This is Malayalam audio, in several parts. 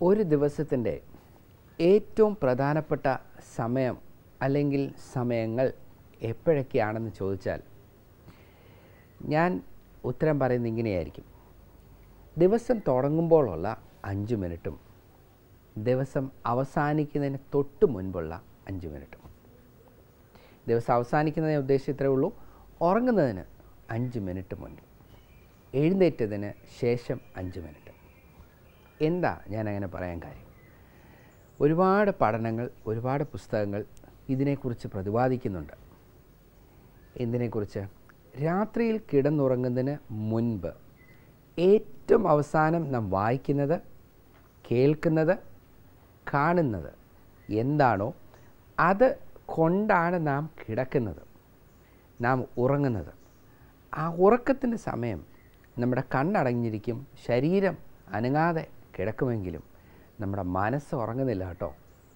ഒരു ദിവസത്തിൻ്റെ ഏറ്റവും പ്രധാനപ്പെട്ട സമയം അല്ലെങ്കിൽ സമയങ്ങൾ എപ്പോഴൊക്കെയാണെന്ന് ചോദിച്ചാൽ ഞാൻ ഉത്തരം പറയുന്നത് ഇങ്ങനെയായിരിക്കും ദിവസം തുടങ്ങുമ്പോഴുള്ള അഞ്ച് മിനിറ്റും ദിവസം അവസാനിക്കുന്നതിന് തൊട്ട് മുൻപുള്ള അഞ്ച് മിനിറ്റും ദിവസം അവസാനിക്കുന്നതിന് ഉദ്ദേശം ഇത്രയേ ഉള്ളൂ ഉറങ്ങുന്നതിന് അഞ്ച് മിനിറ്റ് മുൻപ് എഴുന്നേറ്റതിന് ശേഷം അഞ്ച് മിനിറ്റ് എന്താ ഞാൻ അങ്ങനെ പറയാൻ കാര്യം ഒരുപാട് പഠനങ്ങൾ ഒരുപാട് പുസ്തകങ്ങൾ ഇതിനെക്കുറിച്ച് പ്രതിപാദിക്കുന്നുണ്ട് എന്തിനെക്കുറിച്ച് രാത്രിയിൽ കിടന്നുറങ്ങുന്നതിന് മുൻപ് ഏറ്റവും അവസാനം നാം വായിക്കുന്നത് കേൾക്കുന്നത് കാണുന്നത് എന്താണോ അത് കൊണ്ടാണ് നാം കിടക്കുന്നത് നാം ഉറങ്ങുന്നത് ആ ഉറക്കത്തിൻ്റെ സമയം നമ്മുടെ കണ്ണടഞ്ഞിരിക്കും ശരീരം അനങ്ങാതെ കിടക്കുമെങ്കിലും നമ്മുടെ മനസ്സ് ഉറങ്ങുന്നില്ല കേട്ടോ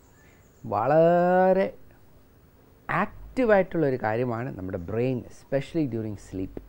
വളരെ ആക്റ്റീവായിട്ടുള്ളൊരു കാര്യമാണ് നമ്മുടെ ബ്രെയിൻ എസ്പെഷ്യലി ഡ്യൂറിങ് സ്ലീപ്പ്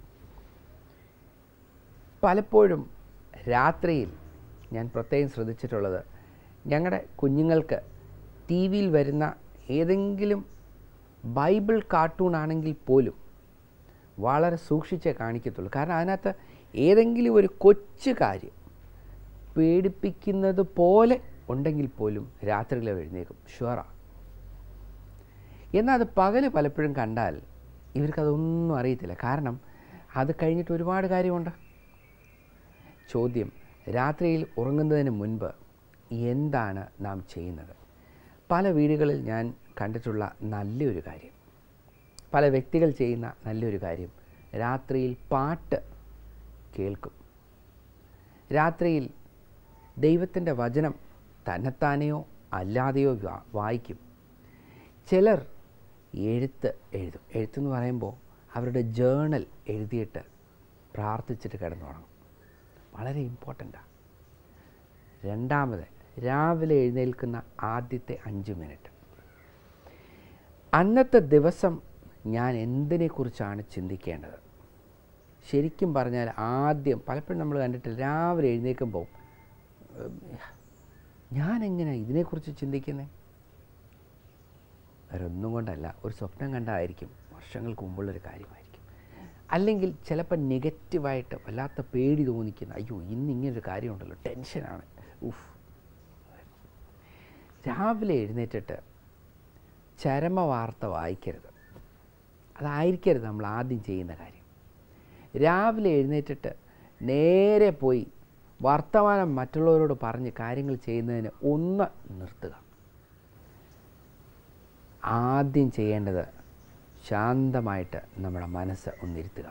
പലപ്പോഴും രാത്രിയിൽ ഞാൻ പ്രത്യേകം ശ്രദ്ധിച്ചിട്ടുള്ളത് ഞങ്ങളുടെ കുഞ്ഞുങ്ങൾക്ക് ടി വിയിൽ വരുന്ന ഏതെങ്കിലും ബൈബിൾ കാർട്ടൂൺ ആണെങ്കിൽ പോലും വളരെ സൂക്ഷിച്ചേ കാണിക്കത്തുള്ളൂ കാരണം അതിനകത്ത് ഏതെങ്കിലും ഒരു കൊച്ചു കാര്യം പേടിപ്പിക്കുന്നത് പോലെ ഉണ്ടെങ്കിൽ പോലും രാത്രിയിൽ എഴുന്നേക്കും ഷുവറാണ് എന്നാൽ അത് പകൽ പലപ്പോഴും കണ്ടാൽ ഇവർക്കതൊന്നും അറിയത്തില്ല കാരണം അത് കഴിഞ്ഞിട്ട് ഒരുപാട് കാര്യമുണ്ട് ചോദ്യം രാത്രിയിൽ ഉറങ്ങുന്നതിന് മുൻപ് എന്താണ് നാം ചെയ്യുന്നത് പല വീടുകളിൽ ഞാൻ കണ്ടിട്ടുള്ള നല്ലൊരു കാര്യം പല വ്യക്തികൾ ചെയ്യുന്ന നല്ലൊരു കാര്യം രാത്രിയിൽ പാട്ട് കേൾക്കും രാത്രിയിൽ ദൈവത്തിൻ്റെ വചനം തന്നെത്താനെയോ അല്ലാതെയോ വാ- വായിക്കും ചിലർ എഴുത്ത് എഴുതും എഴുത്തെന്ന് പറയുമ്പോൾ അവരുടെ ജേണൽ എഴുതിയിട്ട് പ്രാർത്ഥിച്ചിട്ട് കിടന്നുറങ്ങും വളരെ ഇമ്പോർട്ടൻ്റാണ് രണ്ടാമത് രാവിലെ എഴുന്നേൽക്കുന്ന ആദ്യത്തെ അഞ്ച് മിനിറ്റ് അന്നത്തെ ദിവസം ഞാൻ എന്തിനെക്കുറിച്ചാണ് ചിന്തിക്കേണ്ടത് ശരിക്കും പറഞ്ഞാൽ ആദ്യം പലപ്പോഴും നമ്മൾ കണ്ടിട്ട് രാവിലെ എഴുന്നേൽക്കുമ്പോൾ ഞാൻ എങ്ങനെ ഇതിനെക്കുറിച്ച് ചിന്തിക്കുന്നത് വേറെ ഒന്നും കൊണ്ടല്ല ഒരു സ്വപ്നം കണ്ടായിരിക്കും വർഷങ്ങൾക്ക് മുമ്പുള്ളൊരു കാര്യമായിരിക്കും അല്ലെങ്കിൽ ചിലപ്പോൾ നെഗറ്റീവായിട്ട് വല്ലാത്ത പേടി തോന്നിക്കുന്ന അയ്യോ ഇന്ന് ഇങ്ങനൊരു കാര്യമുണ്ടല്ലോ ടെൻഷനാണ് ഉഫ് രാവിലെ എഴുന്നേറ്റിട്ട് ചരമവാർത്ത വായിക്കരുത് അതായിരിക്കരുത് നമ്മൾ ആദ്യം ചെയ്യുന്ന കാര്യം രാവിലെ എഴുന്നേറ്റിട്ട് നേരെ പോയി വർത്തമാനം മറ്റുള്ളവരോട് പറഞ്ഞ് കാര്യങ്ങൾ ചെയ്യുന്നതിന് ഒന്ന് നിർത്തുക ആദ്യം ചെയ്യേണ്ടത് ശാന്തമായിട്ട് നമ്മുടെ മനസ്സ് ഒന്നിരുത്തുക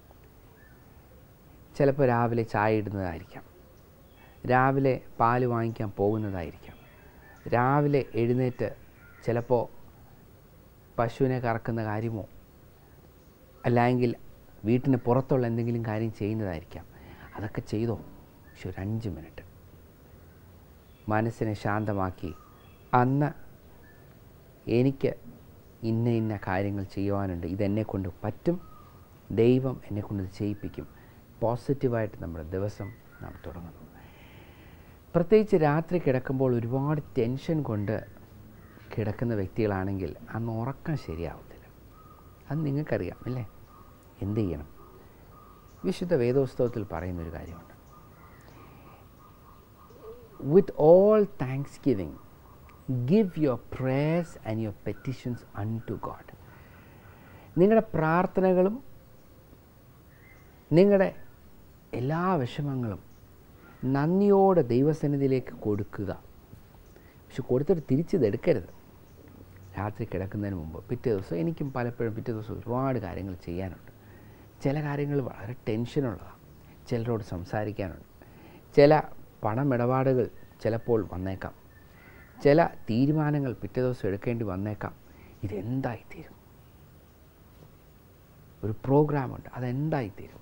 ചിലപ്പോൾ രാവിലെ ചായ ഇടുന്നതായിരിക്കാം രാവിലെ പാല് വാങ്ങിക്കാൻ പോകുന്നതായിരിക്കാം രാവിലെ എഴുന്നേറ്റ് ചിലപ്പോൾ പശുവിനെ കറക്കുന്ന കാര്യമോ അല്ലെങ്കിൽ വീട്ടിന് പുറത്തുള്ള എന്തെങ്കിലും കാര്യം ചെയ്യുന്നതായിരിക്കാം അതൊക്കെ ചെയ്തോ പക്ഷെ ഒരു അഞ്ച് മിനിറ്റ് മനസ്സിനെ ശാന്തമാക്കി അന്ന് എനിക്ക് ഇന്ന ഇന്ന കാര്യങ്ങൾ ചെയ്യുവാനുണ്ട് ഇതെന്നെ കൊണ്ട് പറ്റും ദൈവം എന്നെ കൊണ്ട് ഇത് ചെയ്യിപ്പിക്കും പോസിറ്റീവായിട്ട് നമ്മുടെ ദിവസം നാം തുടങ്ങുന്നു പ്രത്യേകിച്ച് രാത്രി കിടക്കുമ്പോൾ ഒരുപാട് ടെൻഷൻ കൊണ്ട് കിടക്കുന്ന വ്യക്തികളാണെങ്കിൽ അന്ന് ഉറക്കം ശരിയാവത്തില്ല അത് നിങ്ങൾക്കറിയാം അല്ലേ എന്ത് ചെയ്യണം വിശുദ്ധ വേദോത്സവത്തിൽ പറയുന്നൊരു കാര്യമുണ്ട് with all thanksgiving give your prayers and your petitions unto God നിങ്ങളുടെ പ്രാർത്ഥനകളും നിങ്ങളുടെ എല്ലാ വിഷമങ്ങളും നന്ദിയോടെ ദൈവസന്നിധിയിലേക്ക് കൊടുക്കുക പക്ഷെ കൊടുത്തിട്ട് തിരിച്ചിത് എടുക്കരുത് രാത്രി കിടക്കുന്നതിന് മുമ്പ് പിറ്റേ ദിവസം എനിക്കും പലപ്പോഴും പിറ്റേ ദിവസം ഒരുപാട് കാര്യങ്ങൾ ചെയ്യാനുണ്ട് ചില കാര്യങ്ങൾ വളരെ ടെൻഷനുള്ളതാണ് ചിലരോട് സംസാരിക്കാനുണ്ട് ചില പണമിടപാടുകൾ ചിലപ്പോൾ വന്നേക്കാം ചില തീരുമാനങ്ങൾ പിറ്റേ ദിവസം എടുക്കേണ്ടി വന്നേക്കാം ഇതെന്തായിത്തീരും ഒരു പ്രോഗ്രാമുണ്ട് അതെന്തായിത്തീരും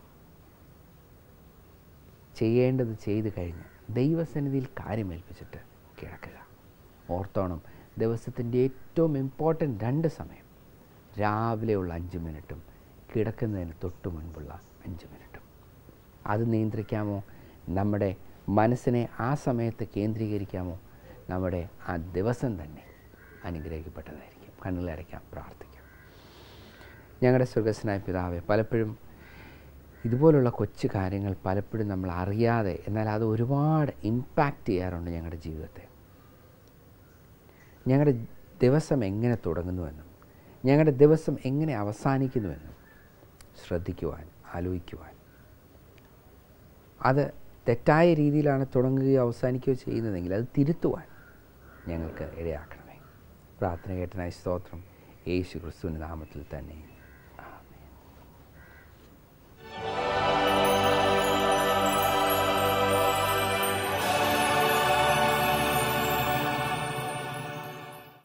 ചെയ്യേണ്ടത് ചെയ്ത് കഴിഞ്ഞ് ദൈവസന്നിധിയിൽ കാര്യമേൽപ്പിച്ചിട്ട് കിടക്കുക ഓർത്തോണം ദിവസത്തിൻ്റെ ഏറ്റവും ഇമ്പോർട്ടൻ്റ് രണ്ട് സമയം രാവിലെയുള്ള അഞ്ച് മിനിറ്റും കിടക്കുന്നതിന് തൊട്ട് മുൻപുള്ള അഞ്ച് മിനിറ്റും അത് നിയന്ത്രിക്കാമോ നമ്മുടെ മനസ്സിനെ ആ സമയത്ത് കേന്ദ്രീകരിക്കാമോ നമ്മുടെ ആ ദിവസം തന്നെ അനുഗ്രഹിക്കപ്പെട്ടതായിരിക്കും കണ്ണുകളടയ്ക്കാം പ്രാർത്ഥിക്കാം ഞങ്ങളുടെ സ്വർഗസ്വനായ പിതാവെ പലപ്പോഴും ഇതുപോലുള്ള കൊച്ചു കാര്യങ്ങൾ പലപ്പോഴും നമ്മൾ അറിയാതെ എന്നാൽ അത് ഒരുപാട് ഇമ്പാക്റ്റ് ചെയ്യാറുണ്ട് ഞങ്ങളുടെ ജീവിതത്തെ ഞങ്ങളുടെ ദിവസം എങ്ങനെ തുടങ്ങുന്നുവെന്നും ഞങ്ങളുടെ ദിവസം എങ്ങനെ അവസാനിക്കുന്നുവെന്നും ശ്രദ്ധിക്കുവാൻ ആലോചിക്കുവാൻ അത് തെറ്റായ രീതിയിലാണ് തുടങ്ങുകയോ അവസാനിക്കുകയോ ചെയ്യുന്നതെങ്കിൽ അത് തിരുത്തുവാൻ ഞങ്ങൾക്ക് ഇടയാക്കണമേ പ്രാർത്ഥന കേട്ടനായ സ്തോത്രം യേശു ക്രിസ്തുവിൻ്റെ നാമത്തിൽ തന്നെ